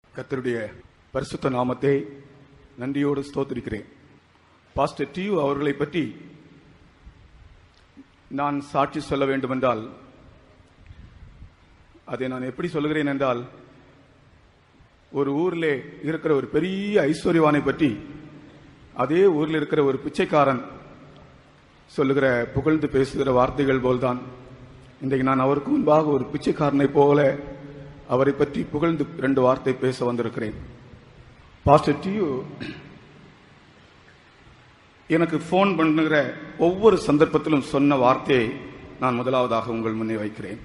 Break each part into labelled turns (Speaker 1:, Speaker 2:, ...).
Speaker 1: கர்த்தருடைய பரிசுத்த நாமத்தை நன்றியோடு ஸ்தோத்திரிக்கிறேன் பாஸ்டர் டியூ அவர்களை பற்றி நான் சாட்சி சொல்ல வேண்டுமென்றால் அதை நான் எப்படி சொல்லுகிறேன் என்றால் ஒரு ஊரிலே இருக்கிற ஒரு பெரிய ஐஸ்வர்யவானை பற்றி அதே ஊரில் இருக்கிற ஒரு பிச்சைக்காரன் சொல்லுகிற புகழ்ந்து பேசுகிற வார்த்தைகள் போல்தான் இன்றைக்கு நான் அவருக்கு முன்பாக ஒரு பிச்சைக்காரனை போல அவரை பற்றி புகழ்ந்து ரெண்டு வார்த்தை பேச வந்திருக்கிறேன் பாஸ்டர் டியூ எனக்கு ஃபோன் பண்ணுகிற ஒவ்வொரு சந்தர்ப்பத்திலும் சொன்ன வார்த்தையை நான் முதலாவதாக உங்கள் முன்னே வைக்கிறேன்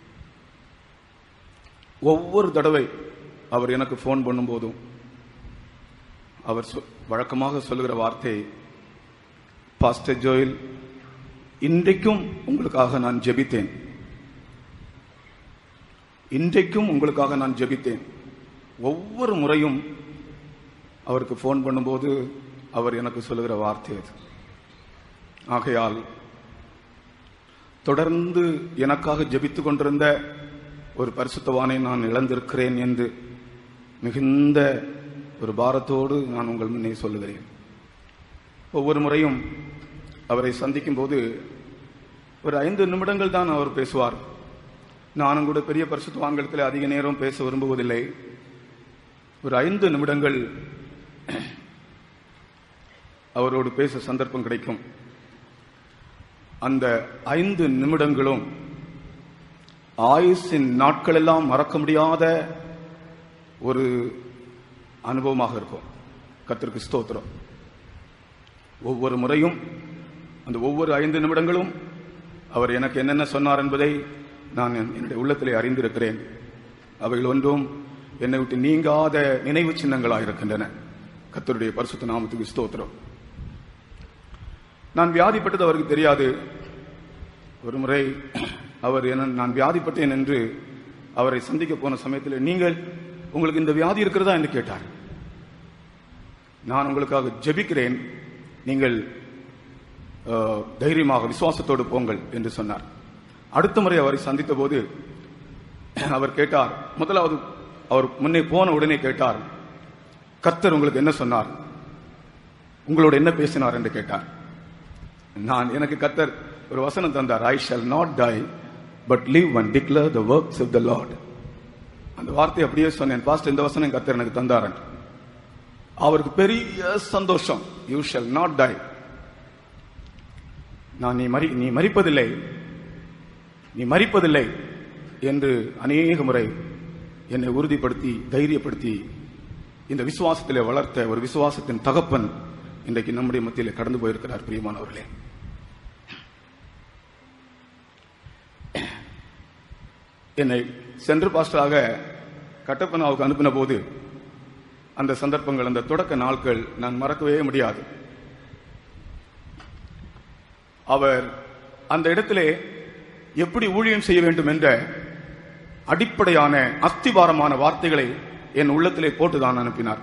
Speaker 1: ஒவ்வொரு தடவை அவர் எனக்கு ஃபோன் பண்ணும்போதும் அவர் சொ- வழக்கமாக சொல்லுகிற வார்த்தை பாஸ்டர் ஜோயில் இன்றைக்கும் உங்களுக்காக நான் ஜெபித்தேன் இன்றைக்கும் உங்களுக்காக நான் ஜெபித்தேன் ஒவ்வொரு முறையும் அவருக்கு ஃபோன் பண்ணும்போது அவர் எனக்கு சொல்லுகிற வார்த்தை அது ஆகையால் தொடர்ந்து எனக்காக ஜெபித்துக் கொண்டிருந்த ஒரு பரிசுத்தவானை நான் இழந்திருக்கிறேன் என்று மிகுந்த ஒரு பாரத்தோடு நான் உங்கள் முன்னே சொல்லுகிறேன் ஒவ்வொரு முறையும் அவரை சந்திக்கும் போது ஒரு ஐந்து நிமிடங்கள் தான் அவர் பேசுவார் நானும் கூட பெரிய பரிசுத்தவான்களத்தில் அதிக நேரம் பேச விரும்புவதில்லை ஒரு ஐந்து நிமிடங்கள் அவரோடு பேச சந்தர்ப்பம் கிடைக்கும் அந்த ஐந்து நிமிடங்களும் ஆயுசின் நாட்களெல்லாம் மறக்க முடியாத ஒரு அனுபவமாக இருக்கும் கர்த்தருக்கு ஸ்தோத்திரம் ஒவ்வொரு முறையும் அந்த ஒவ்வொரு ஐந்து நிமிடங்களும் அவர் எனக்கு என்னென்ன சொன்னார் என்பதை நான் என்- என்னுடைய உள்ளத்திலே அறிந்திருக்கிறேன் அவைகள் ஒன்றும் என்னை விட்டு நீங்காத நினைவு சின்னங்களாக இருக்கின்றன கர்த்தருடைய பரிசுத்த நாமத்துக்கு ஸ்தோத்திரம் நான் வியாதிப்பட்டது அவருக்கு தெரியாது ஒரு முறை அவர் என்ன நான் வியாதிப்பட்டேன் என்று அவரை சந்திக்க போன சமயத்தில் நீங்கள் உங்களுக்கு இந்த வியாதி இருக்கிறதா என்று கேட்டார் நான் உங்களுக்காக ஜெபிக்கிறேன் நீங்கள் அஹ், தைரியமாக விசுவாசத்தோடு போங்கள் என்று சொன்னார் அடுத்த முறை அவரை சந்தித்த போது அவர் கேட்டார் முதலாவது அவர் முன்னே போன உடனே கேட்டார் கர்த்தர் உங்களுக்கு என்ன சொன்னார் உங்களோட என்ன பேசினார் என்று கேட்டார் நான் எனக்கு கர்த்தர் ஒரு வசனம் தந்தார் I shall not die but live and declare the works of the Lord அந்த வார்த்தை அப்படியே சொன்னேன் பாஸ்ட் இந்த வசனம் கர்த்தர் எனக்கு தந்தார் என்று. அவருக்கு பெரிய சந்தோஷம் யூ ஷால் நாட் டை நான் நீ மறி நீ மறிப்பதில்லை நீ மறிப்பதில்லை என்று அநேக முறை என்னை உறுதிப்படுத்தி தைரியப்படுத்தி இந்த விசுவாசத்திலே வளர்த்த ஒரு விசுவாசத்தின் தகப்பன் இன்றைக்கு நம்முடைய மத்தியிலே கடந்து போயிருக்கிறார் பிரியமானவர்களே என்னை சென்று பாஸ்டராக கட்டப்பனாவுக்கு அனுப்பின போது அந்த சந்தர்ப்பங்கள் அந்த தொடக்க நாட்கள் நான் மறக்கவே முடியாது அவர் அந்த இடத்திலே எப்படி ஊழியம் செய்ய வேண்டும் என்ற அடிப்படையான அஸ்திபாரமான வார்த்தைகளை என் உள்ளத்திலே போட்டுதான் அனுப்பினார்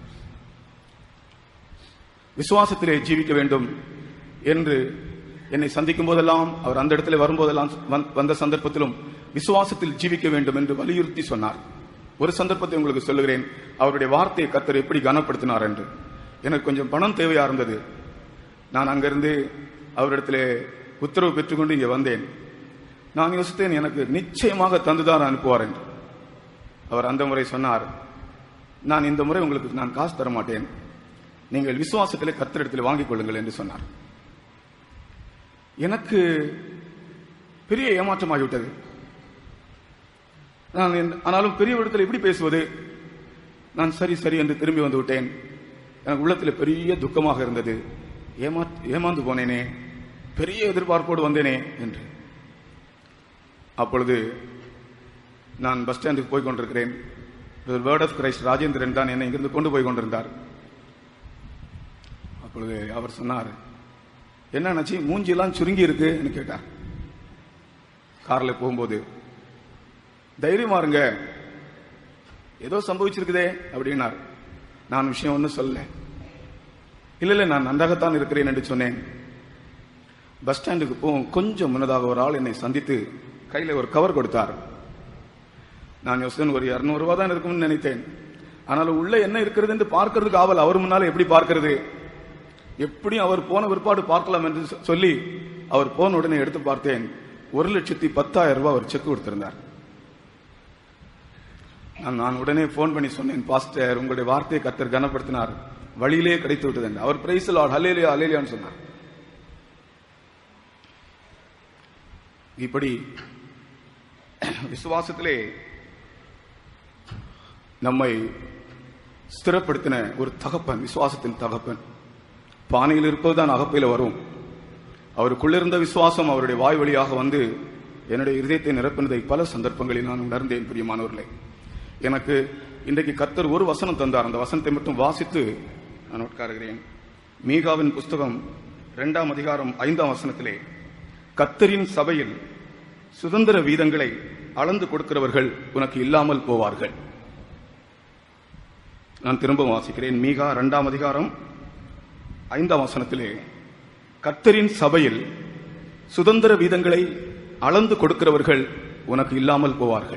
Speaker 1: விசுவாசத்திலே ஜீவிக்க வேண்டும் என்று என்னை சந்திக்கும் போதெல்லாம் அவர் அந்த இடத்துல வரும்போதெல்லாம் வந்- வந்த சந்தர்ப்பத்திலும் விசுவாசத்தில் ஜீவிக்க வேண்டும் என்று வலியுறுத்தி சொன்னார் ஒரு சந்தர்ப்பத்தை உங்களுக்கு சொல்லுகிறேன் அவருடைய வார்த்தையை கர்த்தர் எப்படி கனப்படுத்தினார் என்று எனக்கு கொஞ்சம் பணம் தேவையா இருந்தது நான் அங்கிருந்து அவரிடத்திலே உத்தரவு பெற்றுக்கொண்டு இங்கே வந்தேன் நான் யோசித்தேன் எனக்கு நிச்சயமாக தந்துதான் அனுப்புவார் என்று அவர் அந்த முறை சொன்னார் நான் இந்த முறை உங்களுக்கு நான் காசு தர மாட்டேன் நீங்கள் விசுவாசத்திலே கர்த்தரிடத்தில் வாங்கிக் கொள்ளுங்கள் என்று சொன்னார் எனக்கு பெரிய ஏமாற்றமாகிவிட்டது நான் இந்த- ஆனாலும் பெரிய இடத்தில் எப்படி பேசுவது நான் சரி சரி என்று திரும்பி வந்து விட்டேன் எனக்கு உள்ளத்தில் பெரிய துக்கமாக இருந்தது ஏமா ஏமாந்து போனேனே பெரிய எதிர்பார்ப்போடு வந்தேனே என்று அப்பொழுது நான் பஸ் ஸ்டாண்டுக்கு போய் கொண்டிருக்கிறேன் வேர்ட் ஆஃப் கிரைஸ்ட் ராஜேந்திரன் தான் என்னை இங்கிருந்து கொண்டு போய் கொண்டிருந்தார் அப்பொழுது அவர் சொன்னார் என்ன ஆச்சு மூஞ்சிலாம் சுருங்கி இருக்குன்னு கேட்டார் கார்ல போகும்போது தைரியமா இருங்க ஏதோ சம்பவிச்சிருக்குதே அப்படின்னார் நான் விஷயம் ஒன்றும் சொல்லல இல்ல இல்ல நான் நன்றாகத்தான் இருக்கிறேன் என்று சொன்னேன் பஸ் ஸ்டாண்டுக்கு போகும் கொஞ்சம் முன்னதாக ஒரு ஆள் என்னை சந்தித்து கையில ஒரு கவர் கொடுத்தார் நான் யோசனை ஒரு இருநூறு ரூபா தான் இருக்கும்னு நினைத்தேன் ஆனால் உள்ள என்ன இருக்கிறது என்று பார்க்கிறதுக்கு ஆவல் அவர் முன்னால எப்படி பார்க்கிறது எப்படி அவர் போன பிற்பாடு பார்க்கலாம் என்று சொ- சொல்லி அவர் போன உடனே எடுத்து பார்த்தேன் ஒரு லட்சத்தி பத்தாயிரம் ரூபாய் அவர் செக் கொடுத்திருந்தார் நான் நான் உடனே போன் பண்ணி சொன்னேன் பாஸ்டர் உங்களுடைய வார்த்தையை கர்த்தர் கனப்படுத்தினார் வழியிலே கிடைத்து விட்டது என்று. அவர் பிரைஸ் லார்ட் ஹல்லேலியா ஹல்லேலியான்னு சொன்னார் இப்படி விசுவாசத்திலே நம்மை ஸ்திரப்படுத்தின ஒரு தகப்பன் விசுவாசத்தின் தகப்பன் பானையில் இருப்பதுதான் அகப்பையில வரும் அவருக்குள்ள இருந்த விசுவாசம் அவருடைய வாய் வழியாக வந்து என்னுடைய இருதயத்தை நிரப்பினதை பல சந்தர்ப்பங்களில் நான் உணர்ந்தேன் பிரியமானவர்களே எனக்கு இன்றைக்கு கர்த்தர் ஒரு வசனம் தந்தார் அந்த வசனத்தை மட்டும் வாசித்து நான் உட்காருகிறேன் மீகாவின் புஸ்தகம் இரண்டாம் அதிகாரம் ஐந்தாம் வசனத்திலே கர்த்தரின் சபையில் சுதந்திர வீதங்களை அளந்து கொடுக்கிறவர்கள் உனக்கு இல்லாமல் போவார்கள் நான் திரும்ப வாசிக்கிறேன் மீகா இரண்டாம் அதிகாரம் ஐந்தாம் வசனத்திலே கர்த்தரின் சபையில் சுதந்திர வீதங்களை அளந்து கொடுக்கிறவர்கள் உனக்கு இல்லாமல் போவார்கள்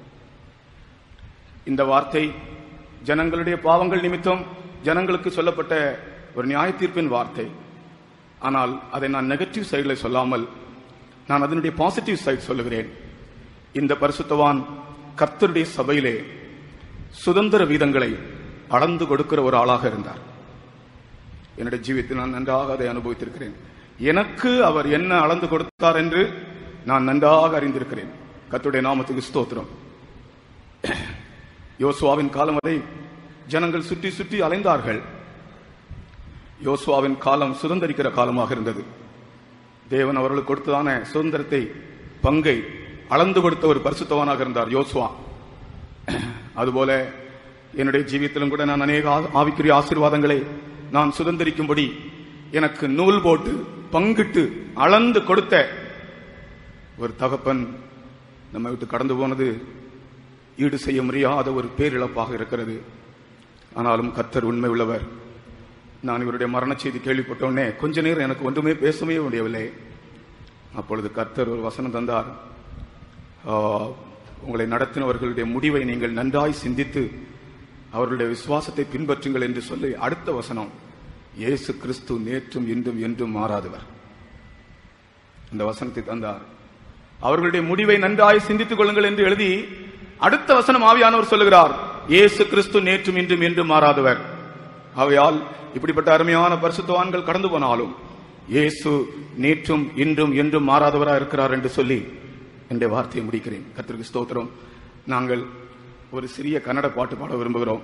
Speaker 1: இந்த வார்த்தை ஜனங்களுடைய பாவங்கள் நிமித்தம் ஜனங்களுக்கு சொல்லப்பட்ட ஒரு நியாய தீர்ப்பின் வார்த்தை ஆனால் அதை நான் நெகட்டிவ் சைடில் சொல்லாமல் நான் அதனுடைய பாசிட்டிவ் சைடு சொல்லுகிறேன் இந்த பரிசுத்தவான் கர்த்தருடைய சபையிலே சுதந்திர வீதங்களை அளந்து கொடுக்கிற ஒரு ஆளாக இருந்தார் என்னுடைய ஜீவியத்தில் நான் நன்றாக அதை அனுபவித்திருக்கிறேன் எனக்கு அவர் என்ன அளந்து கொடுத்தார் என்று நான் நன்றாக அறிந்திருக்கிறேன் கர்த்தருடைய நாமத்துக்கு ஸ்தோத்திரம் யோசுவாவின் காலம் வரை ஜனங்கள் சுற்றி சுற்றி அலைந்தார்கள் யோசுவாவின் காலம் சுதந்திரிக்கிற காலமாக இருந்தது தேவன் அவர்களுக்கு கொடுத்ததான சுதந்திரத்தை பங்கை அளந்து கொடுத்த ஒரு பரிசுத்தவானாக இருந்தார் யோசுவா அதுபோல என்னுடைய ஜீவியத்திலும் கூட நான் அநேக ஆ- ஆவிக்குரிய ஆசீர்வாதங்களை நான் சுதந்திரிக்கும்படி எனக்கு நூல் போட்டு பங்கிட்டு அளந்து கொடுத்த ஒரு தகப்பன் நம்மை விட்டு கடந்து போனது ஈடு செய்ய முடியாத ஒரு பேரிழப்பாக இருக்கிறது ஆனாலும் கர்த்தர் உண்மை உள்ளவர் நான் இவருடைய மரண செய்தி கேள்விப்பட்டோடனே கொஞ்ச நேரம் எனக்கு ஒன்றுமே பேசவே முடியவில்லை அப்பொழுது கர்த்தர் ஒரு வசனம் தந்தார் ஆ, உங்களை நடத்தினவர்களுடைய முடிவை நீங்கள் நன்றாய் சிந்தித்து அவர்களுடைய விசுவாசத்தை பின்பற்றுங்கள் என்று சொல்லி அடுத்த வசனம் இயேசு கிறிஸ்து நேற்றும் இன்றும் என்றும் மாறாதவர் இந்த வசனத்தை தந்தார் அவர்களுடைய முடிவை நன்றாய் சிந்தித்துக் கொள்ளுங்கள் என்று எழுதி அடுத்த வசனம் ஆவியானவர் சொல்லுகிறார் இயேசு கிறிஸ்து நேற்றும் இன்றும் என்றும் மாறாதவர் ஆகையால் இப்படிப்பட்ட அருமையான பரிசுத்தவான்கள் கடந்து போனாலும் இயேசு நேற்றும் இன்றும் என்றும் மாறாதவராக இருக்கிறார் என்று சொல்லி என்னுடைய வார்த்தையை முடிக்கிறேன் கர்த்தருக்கு ஸ்தோத்திரம் நாங்கள் ஒரு சிறிய கன்னட பாட்டு பாட விரும்புகிறோம்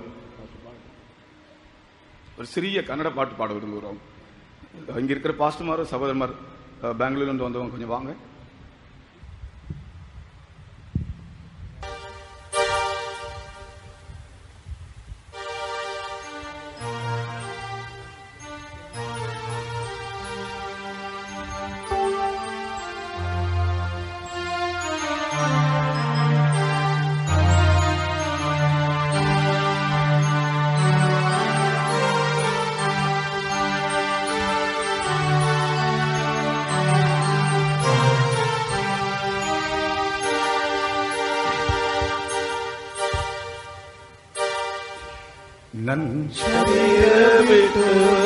Speaker 1: ஒரு சிறிய கன்னட பாட்டு பாட விரும்புகிறோம் இங்க இருக்கிற பாஸ்டமார் சகோதரமார் அஹ், பெங்களூர்ல இருந்து வந்தவங்க கொஞ்சம் வாங்க ನನ್
Speaker 2: ಶರೀರವಿಟ್ಟು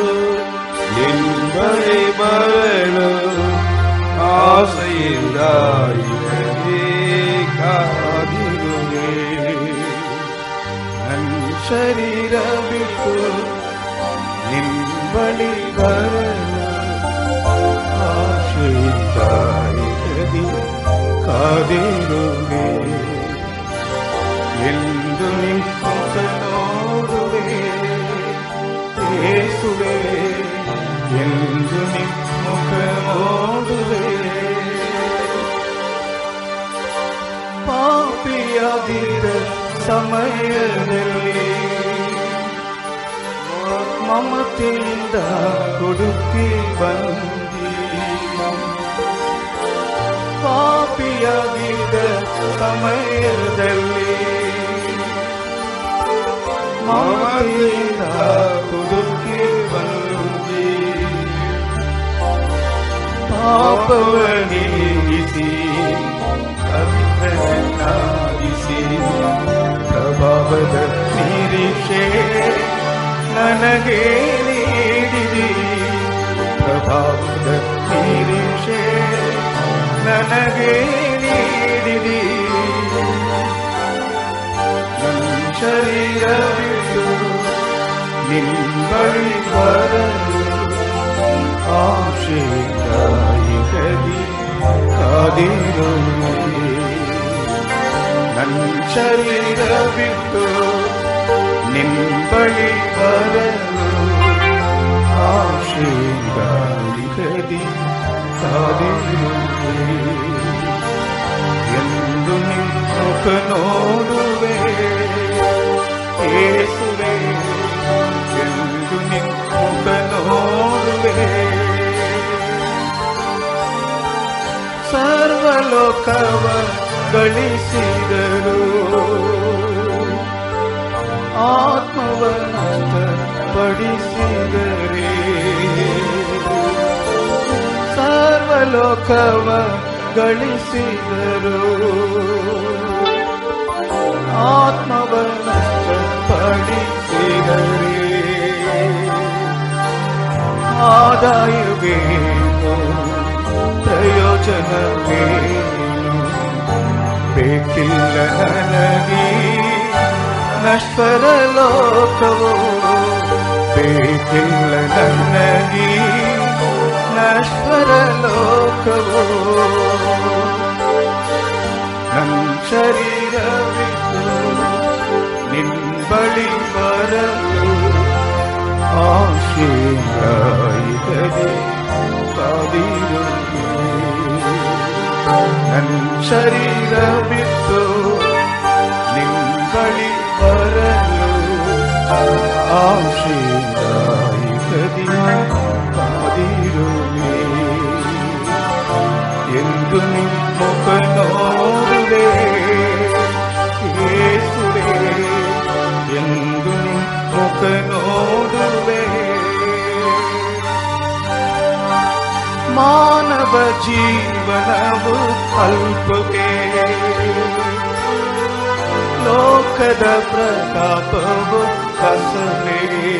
Speaker 2: ನಿನ್ಬಳಿ ಬರಲು ಆಸೆಯಿಂದ ಇರಲಿ ಕಾದಿರುವೆ ನನ್ ಶರೀರ ಬಿಟ್ಟು ನಿನ್ಬಳಿ ಬರಲು ಆಸೆಯಿಂದ ಇರಲಿ ಕಾದಿರುವೆ ಎಂದು ನಿಂತ ನೋಡುವೆ ಯೇಸುವೆ ಎಂದು ನಿಮ್ಮುಖ ನೋಡುವೆ ಪಾಪಿಯಾಗಿದ್ದ ಸಮಯದಲ್ಲಿ ಮಮತೆಯಿಂದ ಹುಡುಕಿ ಬಂದಿ ಪಾಪಿಯಾಗಿದ್ದ ಸಮಯದಲ್ಲಿ ಮಮತೆಯಿಂದ ಹುಡುಕಿ ಬಂದಿ ಪಾಪವ ನೀಗಿಸಿ ಪವಿತ್ರನಾಗಿಸಿ ಪ್ರಭಾವದ ನಿರೀಕ್ಷೆಯಲ್ಲಿ ನಿರೀಕ್ಷೆ ನನಗೆ ನೀಡಿದಿ ಪ್ರಭಾವದ ನಿರೀಕ್ಷೆ ನನಗೆ ನೀಡಿದಿ ನನ್ನ ಶರೀರ ಬಿಟ್ಟು ನಿಂಬಳಿ ಬರಲು ಆಶೆಗಾಯಿಗದಿ ಕಾದಿರುವೆ ನನ್ನ ಶರೀರ ಬಿಟ್ಟು ನಿಂಬಳಿ ಬರಲು ಆಶೆಗಾಯಿಗದಿ ಕಾದಿರುವೆ ಎಂದು ನಿಮ್ಮುಖ ನೋಡುವೆ ಏಸುವೆ ಎಂದು ನಿಮ್ಮುಖ ನೋಡುವೆ ಸರ್ವಲೋಕವ ಗಳಿಸಿದರು ಆತ್ಮವ ಪಡಿಸಿದರೆ ಸರ್ವಲೋಕವ ಗಳಿಸಿದರು ಆತ್ಮವ ಪಡಿಸಿದರೆ ಆದಾಯವೇನು ಪ್ರಯೋಜನವೇನು ಬೇಕಿಲ್ಲ ನನಗೆ ನಶ್ವರ ಲೋಕವು ಬೇಕಿಲ್ಲ ನನಗೆ ನಶ್ವರ ಲೋಕವು ನನ್ನ ಶರೀರ ಬಿಟ್ಟು ನಿನ್ ಬಳಿ ಬರಲು ಆಶೀರ್ವಾದದಿ ಕಾದಿರುವೆ ನನ್ನ ಶರೀರ ಬಿಟ್ಟು ನಿನ್ ಬಳಿ ಬರಲು ಆಶೀರ್ವಾದದಿ ಕಾದಿರುವೆ ಎಂದು ನಿಮ್ಮುಖ ನೋಡುವೆ ಯೇಸುವೆ ಎಂದು ನಿಮ್ಮುಖ ನೋಡುವೆ ಮಾನವ ಜೀವನವು ಅಲ್ಪವೇ ಲೋಕದ ಪ್ರತಾಪವು ಕಸವೇ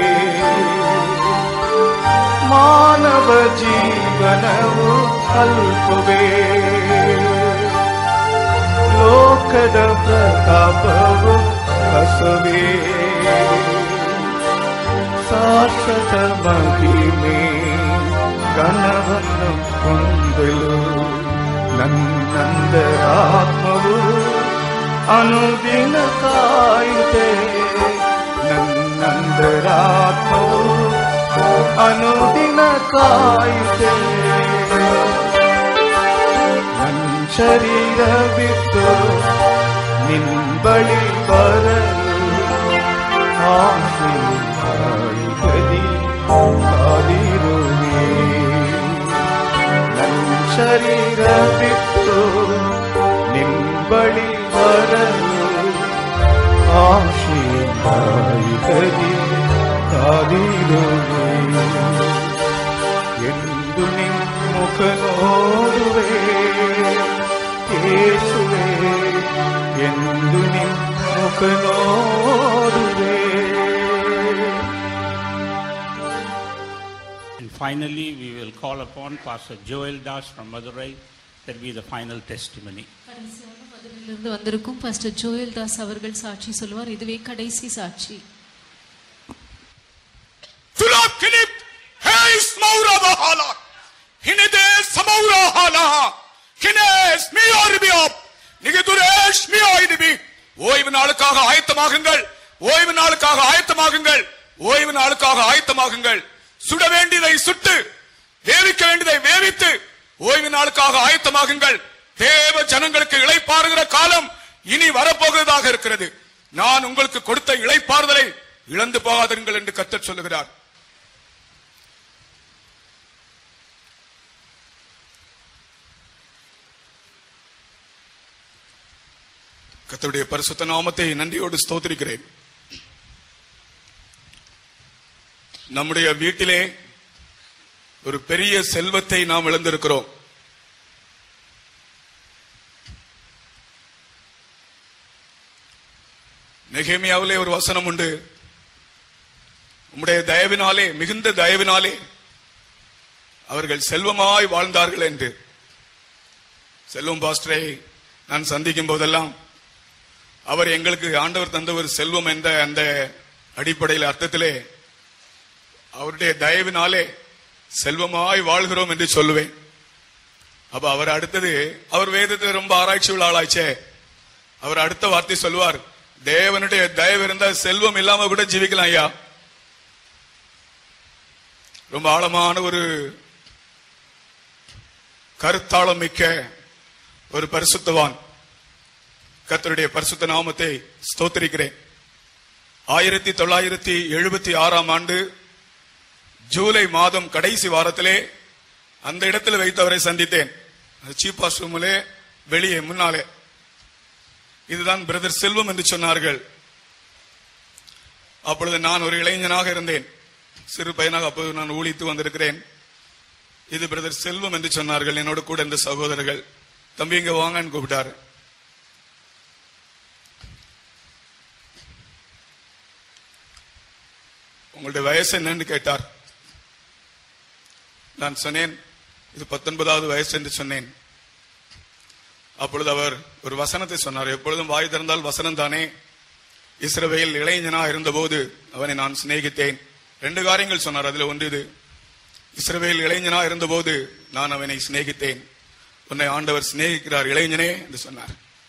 Speaker 2: ಮಾನವ ಜೀವನವು ಅಲ್ಪವೇ ಲೋಕದ ಪ್ರತಾಪವು ಕಸವೇ ಶಾಶ್ವತ ಮಹಿಮೆ ಘನವನ್ನು ಹೊಂದಲು ನನ್ನಂದರಾತ್ಮವು ಅನುದಿನ ಕಾಯುತ್ತೆ ನನ್ನಂದರಾತ್ಮವು ಅನುದಿನ ಕಾಯುತ್ತೆ ನನ್ನ ಶರೀರ ಬಿಟ್ಟು ನಿನ್ ಬಳಿ ಬರಲು ಆಶೀರ್ವಾದದಿ ಕಾದಿರುವೆ ನನ್ನ ಶರೀರ ಬಿಟ್ಟು ನಿನ್ ಬಳಿ ಬರಲು ಆಶೀರ್ವಾದದಿ ಕಾದಿರುವೆ ಎಂದು ನಿಮ್ಮುಖ ನೋಡುವೆ ಯೇಸುವೆ ಎಂದು ನಿಮ್ಮುಖ ನೋಡುವೆ
Speaker 3: And finally, we will call upon Pastor Joel Das from Madurai. That will be the final testimony.
Speaker 4: கடைசியாக மதுரையிலிருந்து வந்திருக்கும் பாஸ்டர் ஜோயல் தாஸ் அவர்கள் சாட்சி சொல்வார் இதுவே கடைசி சாட்சி
Speaker 5: Philip Philip, Heis Maura Bahala, Hinede Samaura Hala, Hines Mioribiop, Nigeduresh Mioidibi, ஓய்வு நாளுக்காக ஆயத்தமாகுங்கள் ஓய்வு நாளுக்காக ஆயத்தமாகுங்கள் ஓய்வு நாளுக்காக ஆயத்தமாகுங்கள் சுட வேண்டியதை சுட்டு வேவிக்க வேண்டியதை வேவித்து ஓய்வு நாளுக்காக ஆயத்தமாகுங்கள் தேவ ஜனங்களுக்கு இளைப்பாறுகிற காலம் இனி வரப்போகிறதாக இருக்கிறது நான் உங்களுக்கு கொடுத்த இளைப்பாறுதலை இழந்து போகாதீர்கள் என்று கத்தர் சொல்லுகிறார் கர்த்தருடைய பரிசுத்த நாமத்தை நன்றியோடு ஸ்தோத்திரிக்கிறேன் நம்முடைய வீட்டிலே ஒரு பெரிய செல்வத்தை நாம் இழந்திருக்கிறோம் நெகேமியாவிலே ஒரு வசனம் உண்டு உம்முடைய தயவினாலே மிகுந்த தயவினாலே அவர்கள் செல்வமாய் வாழ்ந்தார்கள் என்று செல்வம் பாஸ்டரை நான் சந்திக்கும் போதெல்லாம் அவர் எங்களுக்கு ஆண்டவர் தந்த ஒரு செல்வம் என்ற அந்த அடிப்படையில் அர்த்தத்திலே அவருடைய தயவினாலே செல்வமாய் வாழ்கிறோம் என்று சொல்லுவேன் அப்ப அவர் அடுத்தது அவர் வேதத்தை ரொம்ப ஆராய்ச்சி உள்ள ஆளாச்சே அவர் அடுத்த வார்த்தை சொல்லுவார் தேவனுடைய தயவு இருந்தால் செல்வம் இல்லாம கூட ஜீவிக்கலாம் ஐயா ரொம்ப ஆழமான ஒரு கருத்தாளம் மிக்க ஒரு பரிசுத்தவான் கர்த்தருடைய பரிசுத்த நாமத்தை ஸ்தோத்திரிக்கிறேன் ஆயிரத்தி தொள்ளாயிரத்தி எழுபத்தி ஆறாம் ஆண்டு ஜூலை மாதம் கடைசி வாரத்திலே அந்த இடத்துல வைத்து அவரை சந்தித்தேன் சீப் ரூமிலே வெளியே முன்னாலே இதுதான் பிரதர் செல்வம் என்று சொன்னார்கள் அப்பொழுது நான் ஒரு இளைஞனாக இருந்தேன் சிறு பையனாக அப்போது நான் ஊழித்து வந்திருக்கிறேன் இது பிரதர் செல்வம் என்று சொன்னார்கள் என்னோட கூட இந்த சகோதரர்கள் தம்பி இங்க வாங்கன்னு கூப்பிட்டாரு உங்களுடைய வயசு என்னன்னு கேட்டார் நான் சொன்னேன் இது பத்தொன்பதாவது வயசு என்று சொன்னேன் அப்பொழுது அவர் ஒரு வசனத்தை சொன்னார் எப்பொழுதும் வாய் திறந்தால் வசனம் தானே இஸ்ரவேல் இளைஞனா இருந்தபோது அவனை நான் சிநேகித்தேன் ரெண்டு காரியங்கள் சொன்னார் அதுல ஒன்று இது இஸ்ரவேல் இளைஞனா இருந்தபோது நான் அவனை சிநேகித்தேன் உன்னை ஆண்டவர் சிநேகிக்கிறார் இளைஞனே என்று சொன்னார்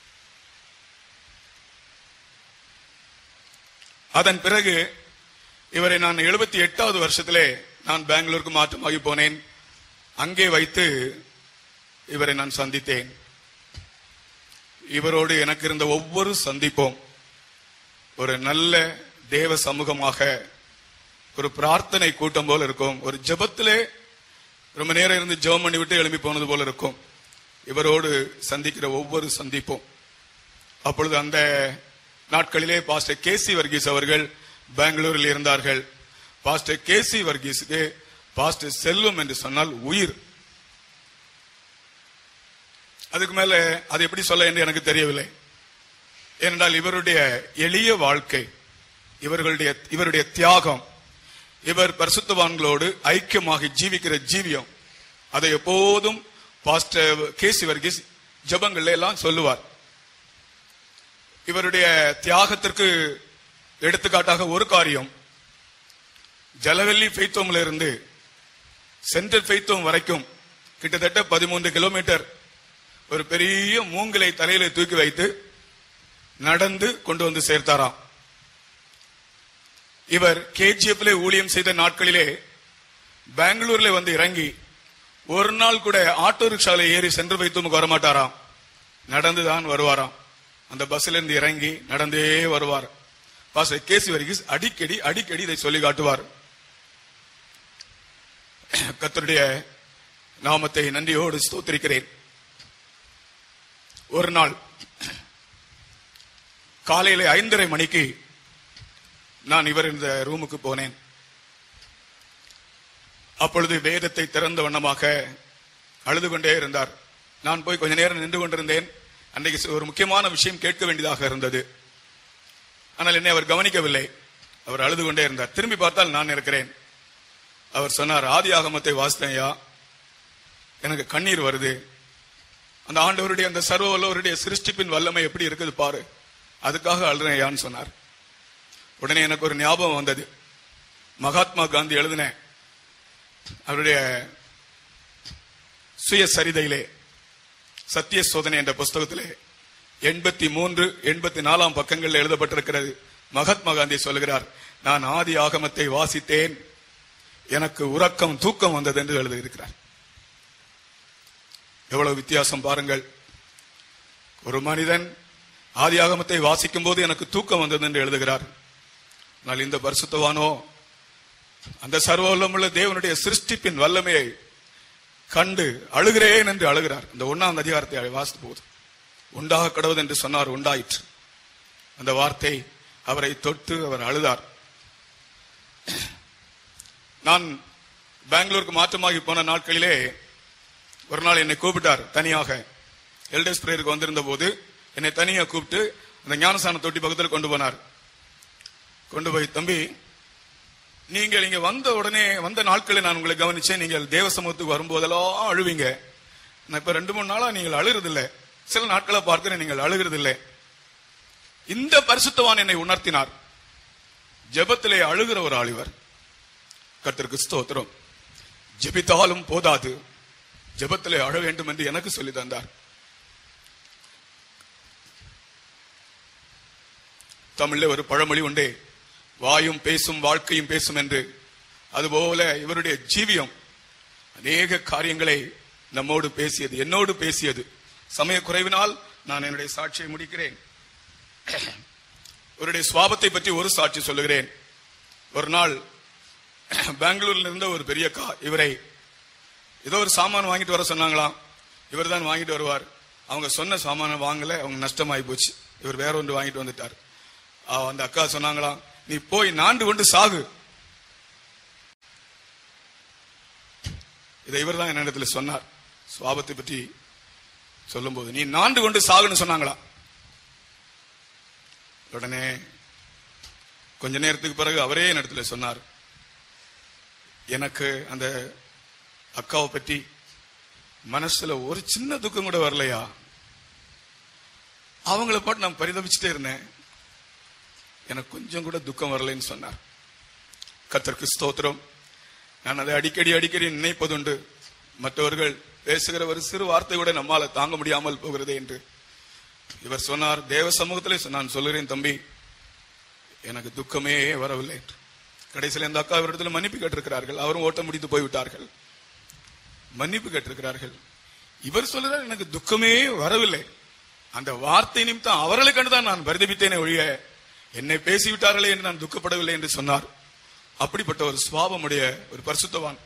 Speaker 5: அதன் பிறகு இவரை நான் எழுபத்தி எட்டாவது வருஷத்திலே நான் பெங்களூருக்கு மாற்றமாகி போனேன் அங்கே வைத்து இவரை நான் சந்தித்தேன் இவரோடு எனக்கு இருந்த ஒவ்வொரு சந்திப்பும் ஒரு நல்ல தேவ சமூகமாக ஒரு பிரார்த்தனை கூட்டம் போல இருக்கும் ஒரு ஜெபத்திலே ரொம்ப நேரம் இருந்து ஜெபம் பண்ணி விட்டு எழும்பி போனது போல இருக்கும் இவரோடு சந்திக்கிற ஒவ்வொரு சந்திப்பும் அப்பொழுது அந்த நாட்களிலே பாஸ்டர் கேசி வர்கீஸ் அவர்கள் பெங்களூரில் இருந்தார்கள் பாஸ்டர் கேசி வர்கீஸுக்கு பாஸ்டர் செல்வம் என்று சொன்னால் உயிர் அதுக்கு மேல அது எப்படி சொல்ல என்று எனக்கு தெரியவில்லை ஏனென்றால் இவருடைய எளிய வாழ்க்கை இவர்களுடைய இவருடைய தியாகம் இவர் பரிசுத்தவான்களோடு ஐக்கியமாக ஜீவிக்கிற ஜீவியம் அதை எப்போதும் பாஸ்டர் கேசி வர்கீஸ் ஜபங்கள்ல எல்லாம் சொல்லுவார் இவருடைய தியாகத்திற்கு எடுத்துக்காட்டாக ஒரு காரியம் ஜலவெல்லி ஃபெய்த்தோம்ல இருந்து சென்ட்ரல் ஃபெய்த்தோம் வரைக்கும் கிட்டத்தட்ட பதிமூன்று கிலோமீட்டர் ஒரு பெரிய மூங்கிலை தலையில தூக்கி வைத்து நடந்து கொண்டு வந்து சேர்த்தாராம் இவர் கேஜிஎஃப்ல ஊழியம் செய்த நாட்களிலே பெங்களூர்ல வந்து இறங்கி ஒரு நாள் கூட ஆட்டோ ரிக்ஷால ஏறி சென்று வைத்துமுக்கு வரமாட்டாராம் நடந்துதான் வருவாராம் அந்த பஸ்ல இருந்து இறங்கி நடந்தே வருவார் பாஸ்டர் கேசி வரைக்கும் அடிக்கடி அடிக்கடி இதை சொல்லி காட்டுவார் கத்தருடைய நாமத்தை நன்றியோடு ஸ்தோத்திரிக்கிறேன் ஒரு நாள் காலையில ஐந்தரை மணிக்கு நான் இவர் இந்த ரூமுக்கு போனேன் அப்பொழுது வேதத்தை திறந்த வண்ணமாக அழுது கொண்டே இருந்தார் நான் போய் கொஞ்ச நேரம் நின்று கொண்டிருந்தேன் அன்றைக்கு ஒரு முக்கியமான விஷயம் கேட்க வேண்டியதாக இருந்தது ஆனால் என்னை அவர் கவனிக்கவில்லை அவர் அழுது கொண்டே இருந்தார் திரும்பி பார்த்தால் நான் இருக்கிறேன் அவர் சொன்னார் ஆதி ஆகமத்தை வாசித்தையா எனக்கு கண்ணீர் வருது அந்த ஆண்டவருடைய அந்த சர்வ வல்லவருடைய சிருஷ்டிப்பின் வல்லமை எப்படி இருக்குது பாரு அதுக்காக அழுறேன் சொன்னார் உடனே எனக்கு ஒரு ஞாபகம் வந்தது மகாத்மா காந்தி எழுதின அவருடைய சுயசரிதையிலே சத்திய சோதனை என்ற புஸ்தகத்திலே எண்பத்தி மூன்று எண்பத்தி நாலாம் பக்கங்களில் எழுதப்பட்டிருக்கிறது மகாத்மா காந்தி சொல்லுகிறார் நான் ஆதி ஆகமத்தை வாசித்தேன் எனக்கு உறக்கம் தூக்கம் வந்தது என்று எழுதியிருக்கிறார் எவ்வளவு வித்தியாசம் பாருங்கள் ஒரு மனிதன் ஆதி ஆகமத்தை வாசிக்கும் போது எனக்கு தூக்கம் வந்தது என்று எழுதுகிறார் ஆனால் இந்த பரிசுத்தவானோ அந்த சர்வவல்லமுள்ள தேவனுடைய சிருஷ்டிப்பின் வல்லமையை கண்டு அழுகிறேன் என்று அழுகிறார் இந்த ஒன்னாம் அதிகாரத்தை வாசித்த போது உண்டாக கடவுது என்று சொன்னார் உண்டாயிற்று அந்த வார்த்தை அவரை தொட்டு அவர் அழுதார் நான் பெங்களூருக்கு மாற்றமாகி போன நாட்களிலே ஒரு நாள் என்னை கூப்பிட்டார் தனியாக எல்டர்ஸ் பிரேயருக்கு வந்திருந்த போது என்னை தனியா கூப்பிட்டு அந்த ஞானசான தொட்டி பக்கத்தில் கொண்டு போனார் கொண்டு போய் தம்பி நீங்கள் இங்க வந்த உடனே வந்த நாட்களில் நான் உங்களை கவனிச்சேன் நீங்கள் தேவ சமூகத்துக்கு வரும்போதெல்லாம் அழுவீங்க நான் இப்ப ரெண்டு மூணு நாளா நீங்கள் அழுகிறதில்ல சில நாட்களை பார்க்கிறேன் நீங்கள் அழுகிறதில்லை இந்த பரிசுத்தவான் என்னை உணர்த்தினார் ஜெபத்திலே அழுகிற ஒரு ஆளிவர் கர்த்தருக்கு ஸ்தோத்திரம் ஜெபித்தாலும் போதாது ஜெபத்திலே அழ வேண்டும் என்று எனக்கு சொல்லி தந்தார் தமிழ்ல ஒரு பழமொழி உண்டே வாயும் பேசும் வாழ்க்கையும் பேசும் என்று அதுபோல இவருடைய ஜீவியம் அநேக காரியங்களை நம்மோடு பேசியது என்னோடு பேசியது சமய குறைவினால் நான் என்னுடைய சாட்சியை முடிக்கிறேன் இவருடைய சுவாபத்தை பற்றி ஒரு சாட்சி சொல்லுகிறேன் ஒரு நாள் பெங்களூர்ல இருந்த ஒரு பெரிய கா இவரை ஏதோ ஒரு சாமான் வாங்கிட்டு வர சொன்னாங்களாம் இவர் தான் வாங்கிட்டு வருவார் அவங்க சொன்ன சாமானை வாங்கல அவங்க நஷ்டமாயி போச்சு இவர் வேற ஒன்று வாங்கிட்டு வந்துட்டார் ஆ, அந்த அக்கா சொன்னாங்களாம் நீ போய் நாண்டு கொண்டு சாகு இதை இவர் தான் என்னிடத்துல சொன்னார் சுவாபத்தை பற்றி சொல்லும்போது நீ நாண்டு கொண்டு சாகுன்னு சொன்னாங்களா உடனே கொஞ்ச நேரத்துக்கு பிறகு அவரே என்னிடத்துல சொன்னார் எனக்கு அந்த அக்காவை பற்றி மனசுல ஒரு சின்ன துக்கம் கூட வரலையா அவங்கள பாட்டு நான் பரிதபிச்சுட்டே இருந்தேன் எனக்கு கொஞ்சம் கூட துக்கம் வரலைன்னு சொன்னார் கத்தருக்கு ஸ்தோத்திரம் நான் அதை அடிக்கடி அடிக்கடி நினைப்பதுண்டு மற்றவர்கள் பேசுகிற ஒரு சிறு வார்த்தை கூட நம்மால தாங்க முடியாமல் போகிறது என்று இவர் சொன்னார் தேவ சமூகத்திலே நான் சொல்லுகிறேன் தம்பி எனக்கு துக்கமே வரவில்லை என்று கடைசியில் இந்த அக்கா இடத்துல மன்னிப்பு கேட்டிருக்கிறார்கள் அவரும் ஓட்ட முடித்து போய்விட்டார்கள் மன்னிப்பு கேட்டிருக்கிறார்கள் இவர் சொல்லுறார் எனக்கு துக்கமே வரவில்லை அந்த வார்த்தை நிமித்தம் அவர்களை கண்டுதான் நான் பரிதபித்தேனே ஒழிய என்னை பேசிவிட்டார்களே என்று நான் துக்கப்படவில்லை என்று சொன்னார் அப்படிப்பட்ட ஒரு சுவாபமுடைய ஒரு பரிசுத்தவான்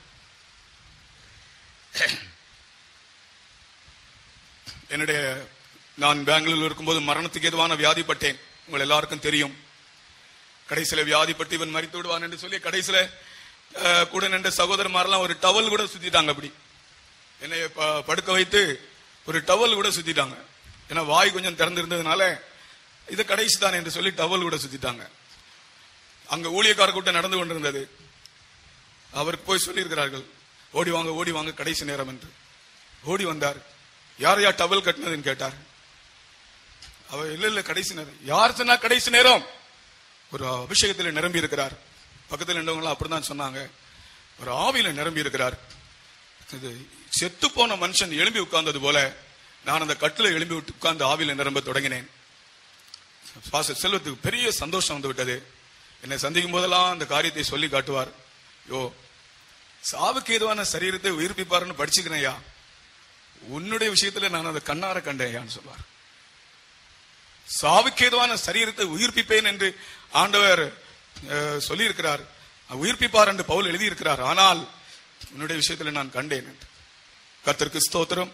Speaker 5: என்னுடைய நான் பெங்களூரில் இருக்கும்போது மரணத்துக்கு எதுவான வியாதிப்பட்டேன் உங்கள் எல்லாருக்கும் தெரியும் கடைசியில வியாதிப்பட்டு இவன் மறித்து விடுவான் என்று சொல்லி கடைசியில அஹ், கூட நின்ற சகோதரமாரெல்லாம் ஒரு டவல் கூட சுத்திட்டாங்க அப்படி என்னை ப- படுக்க வைத்து ஒரு டவல் கூட சுத்திட்டாங்க ஏன்னா வாய் கொஞ்சம் திறந்திருந்ததுனால இது கடைசி தான் என்று சொல்லி டவல் கூட சுத்திட்டாங்க அங்க ஊழியக்கார கூட்டம் நடந்து கொண்டிருந்தது அவருக்கு போய் சொல்லியிருக்கிறார்கள் ஓடி வாங்க ஓடி வாங்க கடைசி நேரம் என்று ஓடி வந்தார் யார் யார் டவல் கட்டினதுன்னு கேட்டார் அவர் இல்ல இல்ல கடைசி நேரம் யார் சொன்னா கடைசி நேரம் ஒரு அபிஷேகத்தில் நிரம்பி இருக்கிறார் பக்கத்தில் இருந்தவங்க அப்படிதான் சொன்னாங்க ஒரு ஆவியில நிரம்பி இருக்கிறார் இது செத்து போன மனுஷன் எழும்பி உட்கார்ந்தது போல நான் அந்த கட்டில எழும்பி விட்டு உட்கார்ந்து ஆவியில நிரம்ப தொடங்கினேன் பாச செல்வத்துக்கு பெரிய சந்தோஷம் வந்து விட்டது என்னை சந்திக்கும் போதெல்லாம் அந்த காரியத்தை சொல்லி காட்டுவார் யோ சாவுக்கு ஏதுவான சரீரத்தை உயிர்ப்பிப்பாருன்னு படிச்சுக்கிறேன் ஐயா உன்னுடைய விஷயத்துல நான் அதை கண்ணார கண்டேன் ஐயான்னு சொல்வார் சாவுக்கு ஏதுவான சரீரத்தை உயிர்ப்பிப்பேன் என்று ஆண்டவர் அஹ், சொல்லியிருக்கிறார் உயிர்ப்பிப்பார் என்று பவுல் எழுதியிருக்கிறார் ஆனால் உன்னுடைய விஷயத்துல நான் கண்டேன் என்று கர்த்தருக்கு ஸ்தோத்திரம்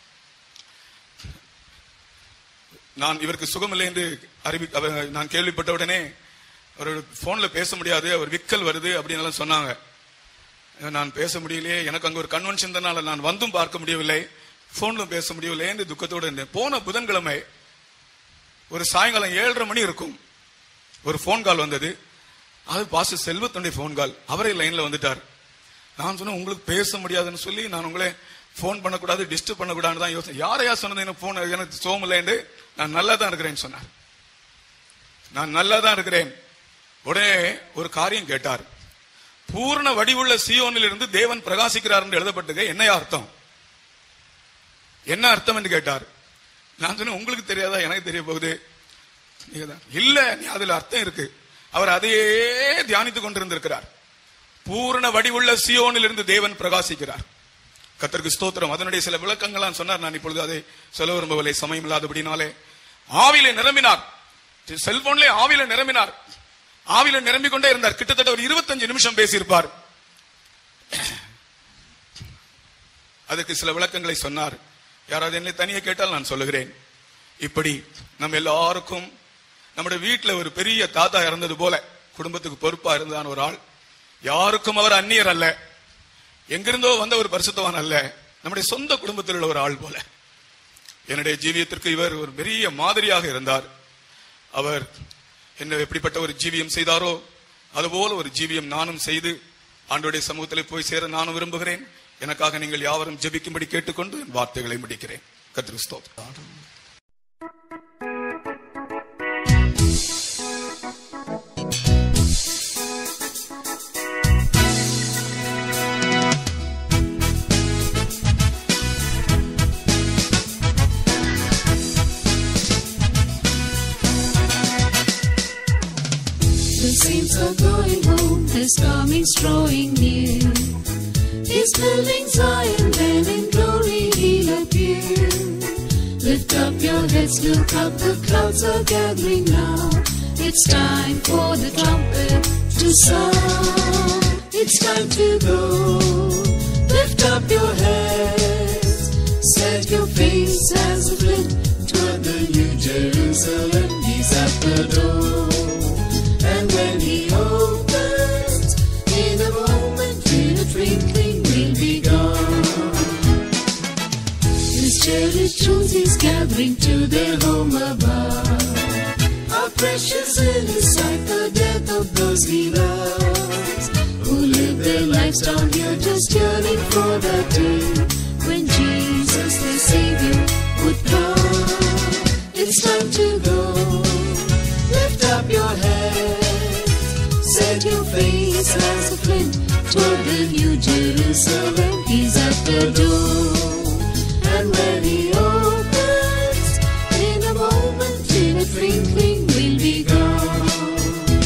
Speaker 5: நான் இவருக்கு சுகமில்லை என்று அறிவி அவ- நான் கேள்விப்பட்ட உடனே அவர் போன்ல பேச முடியாது அவர் விக்கல் வருது அப்படின்னு எல்லாம் சொன்னாங்க நான் பேச முடியலையே எனக்கு அங்க ஒரு கன்வென்ஷன் தானால நான் வந்தும் பார்க்க முடியவில்லை போன்ல பேச முடியவில்லை என்று துக்கத்தோடு இருந்தேன் போன புதன்கிழமை ஒரு சாயங்காலம் ஏழரை மணி இருக்கும் ஒரு ஃபோன் கால் வந்தது அது பாச செல்வத்துடைய ஃபோன் கால் அவரே லைன்ல வந்துட்டார் நான் சொன்னேன் உங்களுக்கு பேச முடியாதுன்னு சொல்லி நான் உங்களை ஃபோன் பண்ணக்கூடாது டிஸ்டர்ப் பண்ணக்கூடாதுன்னு தான் யோசனை யாரையா சொன்னது எனக்கு ஃபோன் எனக்கு சோமில்லைன்னு நான் நல்லா தான் இருக்கிறேன்னு சொன்னார் நான் நல்லா தான் இருக்கிறேன் உடனே ஒரு காரியம் கேட்டார் பூர்ண வடிவுள்ள சியோனில் இருந்து தேவன் பிரகாசிக்கிறார் என்று எழுதப்பட்டது என்ன அர்த்தம் என்ன அர்த்தம் என்று கேட்டார் நான் சொன்னேன் உங்களுக்கு தெரியாதா எனக்கு தெரிய போகுது நீங்க தான், இல்ல நீ அதுல அர்த்தம் இருக்கு அவர் அதையே தியானித்துக் கொண்டிருந்திருக்கிறார் பூரண வடிவுள்ள சியோனில் இருந்து தேவன் பிரகாசிக்கிறார் கத்தருக்கு ஸ்தோத்திரம் அதனுடைய சில விளக்கங்கள்லாம் சொன்னார் நான் இப்பொழுது அதை சொல்ல விரும்பவில்லை சமயம் இல்லாதபடினாலே ஆவிலே நிரம்பினார் செல்போன்ல ஆவில நிரம்பினார் ஆவில நிரம்பிக் கொண்டே இருந்தார் கிட்டத்தட்ட ஒரு இருபத்தஞ்சு நிமிஷம் பேசியிருப்பார் அதுக்கு சில விளக்கங்களை சொன்னார் யாராவது என்னை தனியே கேட்டால் நான் சொல்லுகிறேன் இப்படி நம்ம எல்லாருக்கும் நம்முடைய வீட்டுல ஒரு பெரிய தாத்தா இறந்தது போல குடும்பத்துக்கு பொறுப்பா இருந்தான் ஒரு ஆள் யாருக்கும் அவர் அந்நியர் அல்ல எங்கிருந்தோ வந்த ஒரு பரிசுத்தவான் அல்ல நம்முடைய சொந்த குடும்பத்தில் உள்ள ஒரு ஆள் போல என்னுடைய ஜீவியத்திற்கு இவர் ஒரு பெரிய மாதிரியாக இருந்தார் அவர் என்ன எப்படிப்பட்ட ஒரு ஜீவியம் செய்தாரோ அதுபோல ஒரு ஜீவியம் நானும் செய்து ஆண்டோடைய சமூகத்திலே போய் சேர நானும் விரும்புகிறேன் எனக்காக நீங்கள் யாவரும் ஜெபிக்கும்படி கேட்டுக்கொண்டு என் வார்த்தைகளை முடிக்கிறேன் கத்திரி ஸ்தோத்திரம்
Speaker 4: The saints are going home, His coming's drawing near. His building Zion, then in glory He'll appear. Lift up your heads, look up, the clouds are gathering now. It's time for the trumpet to sound. It's time to go. Lift up your heads, set your face as a flint toward the New Jerusalem. He's at the door. And when he opens, in a moment, in a twinkling, we'll be gone. His cherished truth is gathering to their home above. How precious in his sight the death of those he loves, who live their lives down here just yearning for that day when Jesus, their Savior, would come. It's time to go. Lift up your head, set your face as a flint toward the New Jerusalem. He's at the door, and when he opens, in a moment, in a twinkling, we'll be gone.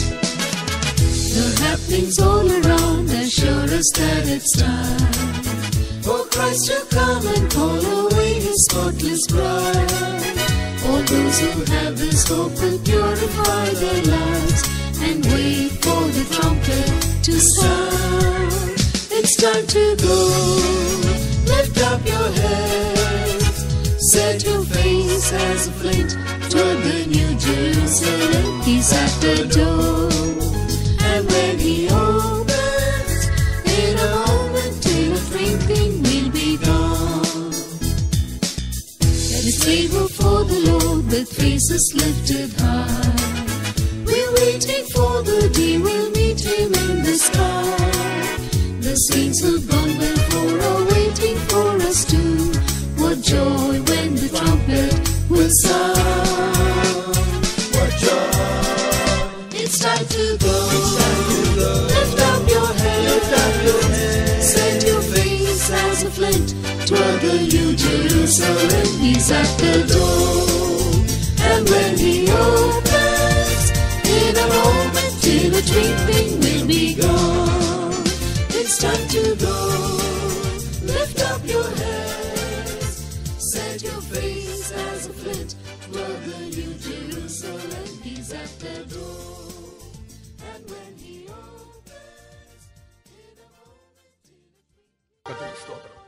Speaker 4: The happenings all around assure us that it's time for Christ to come and call away His spotless bride. All those who have this hope will purify their lives and wait for the trumpet to sound. It's time to go. Lift up your heads, set your face as a flint toward the New Jerusalem. He's at the door, and when He opens, in a moment, in a twinkling, we'll be gone. At his table for the Lord with faces lifted high. We're waiting for the day we'll meet him in the sky. The saints who've gone before are waiting for us too. What joy when the trumpet will sound. What joy. It's time to go. Lift up your head. Set your face as a flint toward the New Jerusalem. He's at the door. And when he opens, in a moment, in a twinkling, we'll be gone. It's time to go. Lift up your heads. Set your face as a flint toward the New Jerusalem. He's at the door. And when he opens, in a moment, in a
Speaker 5: கர்த்தருக்கு ஸ்தோத்திரம்